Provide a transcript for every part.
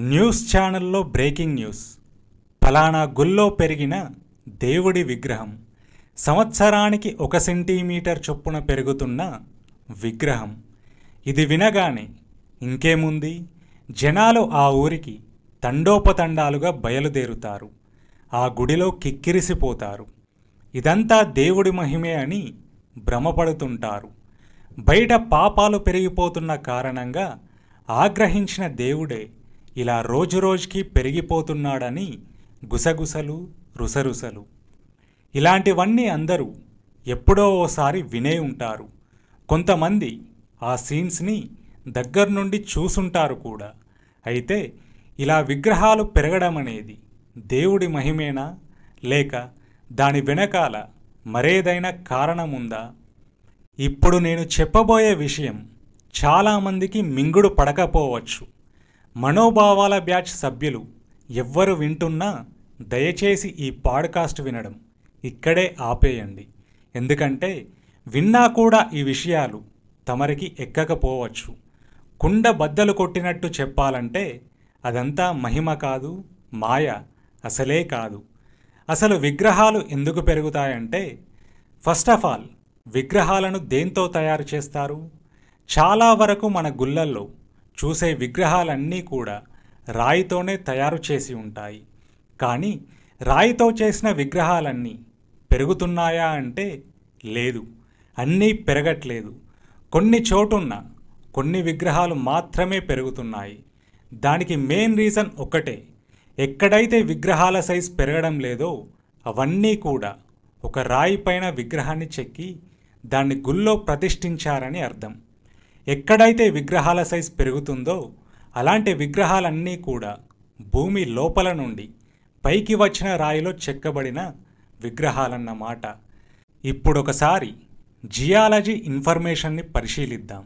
news ఛానల్లో breaking news ఫలానా గుల్లో పెరిగిన దేవుడి విగ్రహం సంవత్సరానికి ఒక సెంటీమీటర్ చొప్పున పెరుగుతున్న విగ్రహం ఇది వినగానే ఇంకేముంది జనాలు ఆ ఊరికి తండోపతండాలుగా బయలుదేరుతారు ఆ గుడిలో కిక్కిరిసిపోతారు ఇదంతా దేవుడి మహిమే అని భ్రమపడుతుంటారు బయట పాపాలు పెరిగిపోతున్న కారణంగా ఆగ్రహించిన దేవుడే ఇలా రోజురోజుకి పెరిగిపోతున్నాడని గుసగుసలు రుసరుసలు ఇలాంటివన్నీ అందరూ ఎప్పుడో ఓసారి వినే ఉంటారు కొంతమంది ఆ సీన్స్ని దగ్గర నుండి చూసుంటారు కూడా అయితే ఇలా విగ్రహాలు పెరగడం అనేది దేవుడి మహిమేనా లేక దాని వెనకాల మరేదైనా కారణముందా ఇప్పుడు నేను చెప్పబోయే విషయం చాలామందికి మింగుడు పడకపోవచ్చు మనోభావాల బ్యాచ్ సభ్యులు ఎవ్వరు వింటున్నా దయచేసి ఈ పాడ్కాస్ట్ వినడం ఇక్కడే ఆపేయండి ఎందుకంటే విన్నా కూడా ఈ విషయాలు తమరికి ఎక్కకపోవచ్చు కుండ బద్దలు కొట్టినట్టు చెప్పాలంటే అదంతా మహిమ కాదు మాయ అసలే కాదు అసలు విగ్రహాలు ఎందుకు పెరుగుతాయంటే ఫస్ట్ ఆఫ్ ఆల్ విగ్రహాలను దేంతో తయారు చేస్తారు చాలా వరకు మన గుళ్ళల్లో చూసే విగ్రహాలన్నీ కూడా రాయితోనే తయారు చేసి ఉంటాయి కానీ రాయితో చేసిన విగ్రహాలన్నీ పెరుగుతున్నాయా అంటే లేదు అన్నీ పెరగట్లేదు కొన్ని చోటున్న కొన్ని విగ్రహాలు మాత్రమే పెరుగుతున్నాయి దానికి మెయిన్ రీజన్ ఒక్కటే ఎక్కడైతే విగ్రహాల సైజ్ పెరగడం లేదో అవన్నీ కూడా ఒక రాయి పైన విగ్రహాన్ని చెక్కి దాన్ని గుళ్ళో ప్రతిష్ఠించారని అర్థం ఎక్కడైతే విగ్రహాల సైజ్ పెరుగుతుందో అలాంటి విగ్రహాలన్నీ కూడా భూమి లోపల నుండి పైకి వచ్చిన రాయిలో చెక్కబడిన విగ్రహాలన్నమాట ఇప్పుడొకసారి జియాలజీ ఇన్ఫర్మేషన్ని పరిశీలిద్దాం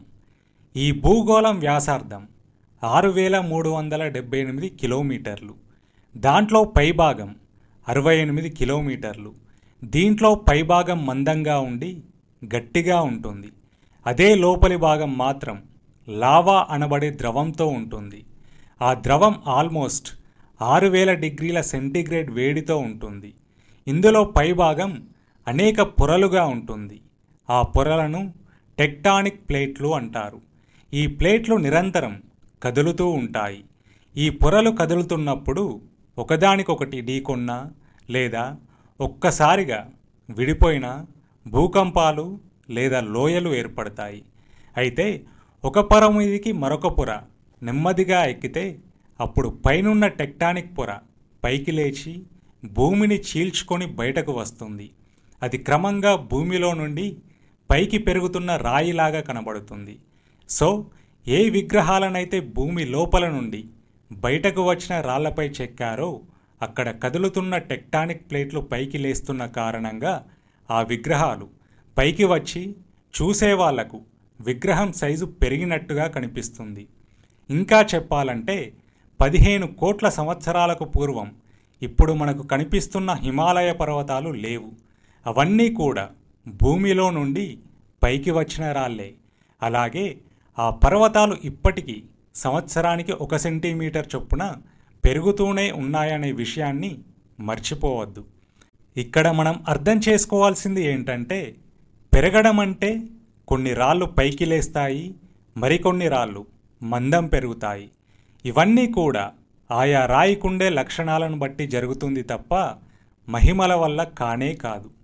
ఈ భూగోళం వ్యాసార్థం ఆరు వేల మూడు వందల డెబ్బై ఎనిమిది కిలోమీటర్లు దాంట్లో పైభాగం అరవై ఎనిమిది కిలోమీటర్లు దీంట్లో పైభాగం మందంగా ఉండి గట్టిగా ఉంటుంది అదే లోపలి భాగం మాత్రం లావా అనబడే ద్రవంతో ఉంటుంది ఆ ద్రవం ఆల్మోస్ట్ ఆరు వేల డిగ్రీల సెంటీగ్రేడ్ వేడితో ఉంటుంది ఇందులో పైభాగం అనేక పొరలుగా ఉంటుంది ఆ పొరలను టెక్టానిక్ ప్లేట్లు అంటారు ఈ ప్లేట్లు నిరంతరం కదులుతూ ఉంటాయి ఈ పొరలు కదులుతున్నప్పుడు ఒకదానికొకటి ఢీకొన్నా లేదా ఒక్కసారిగా విడిపోయిన భూకంపాలు లేదా లోయలు ఏర్పడతాయి అయితే ఒక పొర మీదికి మరొక పొర నెమ్మదిగా ఎక్కితే అప్పుడు పైనున్న టెక్టానిక్ పొర పైకి లేచి భూమిని చీల్చుకొని బయటకు వస్తుంది అది క్రమంగా భూమిలో నుండి పైకి పెరుగుతున్న రాయిలాగా కనబడుతుంది సో ఏ విగ్రహాలనైతే భూమి లోపల నుండి బయటకు వచ్చిన రాళ్లపై చెక్కారో అక్కడ కదులుతున్న టెక్టానిక్ ప్లేట్లు పైకి లేస్తున్న కారణంగా ఆ విగ్రహాలు పైకి వచ్చి చూసేవాళ్లకు విగ్రహం సైజు పెరిగినట్టుగా కనిపిస్తుంది ఇంకా చెప్పాలంటే పదిహేను కోట్ల సంవత్సరాలకు పూర్వం ఇప్పుడు మనకు కనిపిస్తున్న హిమాలయ పర్వతాలు లేవు అవన్నీ కూడా భూమిలో నుండి పైకి వచ్చిన రాళ్లే అలాగే ఆ పర్వతాలు ఇప్పటికీ సంవత్సరానికి ఒక సెంటీమీటర్ చొప్పున పెరుగుతూనే ఉన్నాయనే విషయాన్ని మర్చిపోవద్దు ఇక్కడ మనం అర్థం చేసుకోవాల్సింది ఏంటంటే పెరగడం అంటే కొన్ని రాళ్ళు పైకి లేస్తాయి మరికొన్ని రాళ్ళు మందం పెరుగుతాయి ఇవన్నీ కూడా ఆయా రాయికుండే లక్షణాలను బట్టి జరుగుతుంది తప్ప మహిమల వల్ల కానే కాదు